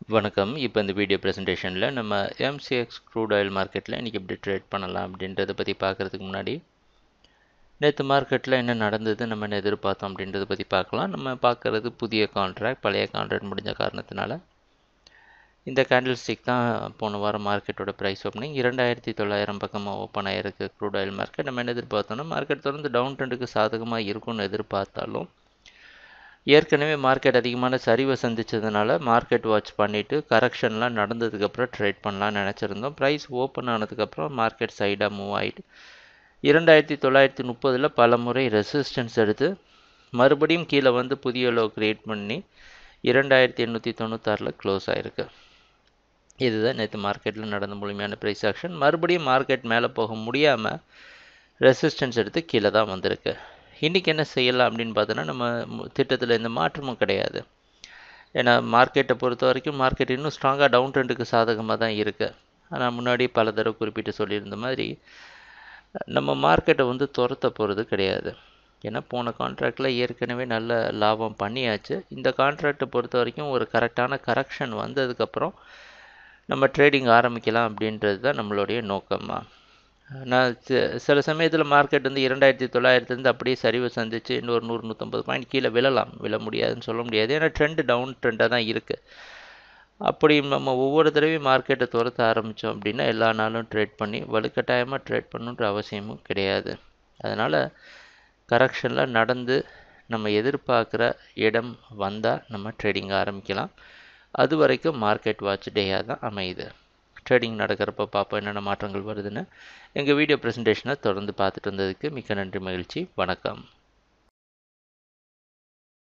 வணக்கம் இப்போ இந்த வீடியோ ப்ரெசன்டேஷனில் நம்ம எம்சிஎக்ஸ் க்ரூட் ஆயில் மார்க்கெட்டில் இன்றைக்கி எப்படி ட்ரேட் பண்ணலாம் அப்படின்றத பற்றி பார்க்குறதுக்கு முன்னாடி நேற்று மார்க்கெட்டில் என்ன நடந்தது நம்ம என்ன எதிர்பார்த்தோம் அப்படின்றத பற்றி பார்க்கலாம் நம்ம பார்க்குறது புதிய கான்ட்ராக்ட் பழைய கான்ட்ராக்ட் முடிஞ்ச காரணத்தினால இந்த கேண்டில் ஸ்டிக் தான் போன வாரம் மார்க்கெட்டோட ப்ரைஸ் ஓப்பனிங் இரண்டாயிரத்தி தொள்ளாயிரம் பக்கமாக ஓப்பன் ஆகிருக்கு க்ரூட் ஆயில் மார்க்கெட் நம்ம என்ன எதிர்பார்த்தோம்னா மார்க்கெட் தொடர்ந்து டவுன் ட்ரெண்டுக்கு சாதகமாக இருக்கும்னு எதிர்பார்த்தாலும் ஏற்கனவே மார்க்கெட் அதிகமான சரிவை சந்தித்ததுனால மார்க்கெட் வாட்ச் பண்ணிவிட்டு கரெக்ஷன்லாம் நடந்ததுக்கப்புறம் ட்ரேட் பண்ணலாம்னு நினச்சிருந்தோம் ப்ரைஸ் ஓப்பன் ஆனதுக்கப்புறம் மார்க்கெட் சைடாக மூவ் ஆகிட்டு இரண்டாயிரத்தி தொள்ளாயிரத்தி முப்பதில் பல முறை ரெசிஸ்டன்ஸ் எடுத்து மறுபடியும் கீழே வந்து புதிய லோ க்ரியேட் பண்ணி இரண்டாயிரத்தி எண்ணூற்றி தொண்ணூத்தாறில் க்ளோஸ் ஆகிருக்கு இதுதான் நேற்று மார்க்கெட்டில் நடந்த முழுமையான ப்ரைஸ் ஆக்ஷன் மறுபடியும் மார்க்கெட் மேலே போக முடியாமல் ரெசிஸ்டன்ஸ் எடுத்து கீழே தான் வந்திருக்கு இன்றைக்கி என்ன செய்யலாம் அப்படின்னு பார்த்தோன்னா நம்ம திட்டத்தில் எந்த மாற்றமும் கிடையாது ஏன்னா மார்க்கெட்டை பொறுத்த வரைக்கும் மார்க்கெட் இன்னும் ஸ்ட்ராங்காக டவுன் ட்ரெண்டுக்கு சாதகமாக தான் இருக்குது ஆனால் முன்னாடி பல தடவை குறிப்பிட்டு சொல்லியிருந்த மாதிரி நம்ம மார்க்கெட்டை வந்து துரத்த போகிறது கிடையாது ஏன்னா போன கான்ட்ராக்டில் ஏற்கனவே நல்ல லாபம் பண்ணியாச்சு இந்த கான்ட்ராக்டை பொறுத்த வரைக்கும் ஒரு கரெக்டான கரெக்ஷன் வந்ததுக்கப்புறம் நம்ம ட்ரேடிங் ஆரம்பிக்கலாம் அப்படின்றது தான் நம்மளுடைய நோக்கமாக நான் சில சமயத்தில் மார்க்கெட் வந்து இரண்டாயிரத்தி தொள்ளாயிரத்துலேருந்து அப்படியே சரிவு சந்திச்சு இன்னொரு நூறு நூற்றம்பது பாயிண்ட் கீழே விழலாம் விழ முடியாதுன்னு சொல்ல முடியாது ஏன்னா ட்ரெண்டு டவுன் ட்ரெண்டாக தான் இருக்குது அப்படி நம்ம ஒவ்வொரு தடவையும் மார்க்கெட்டை துரத்த ஆரம்பித்தோம் அப்படின்னா எல்லா நாளும் ட்ரேட் பண்ணி வலுக்கட்டாயமாக ட்ரேட் பண்ணுன்ற அவசியமும் கிடையாது அதனால் கரெக்ஷனில் நடந்து நம்ம எதிர்பார்க்குற இடம் வந்தால் நம்ம ட்ரேடிங் ஆரம்பிக்கலாம் அது வரைக்கும் மார்க்கெட் வாட்ச் டேயாக தான் அமையுது ட்ரேடிங் நடக்கிறப்ப பார்ப்போம் என்னென்ன மாற்றங்கள் வருதுன்னு எங்கள் வீடியோ ப்ரெசன்டேஷனை தொடர்ந்து பார்த்துட்டு வந்ததுக்கு மிக்க நன்றி மகிழ்ச்சி வணக்கம்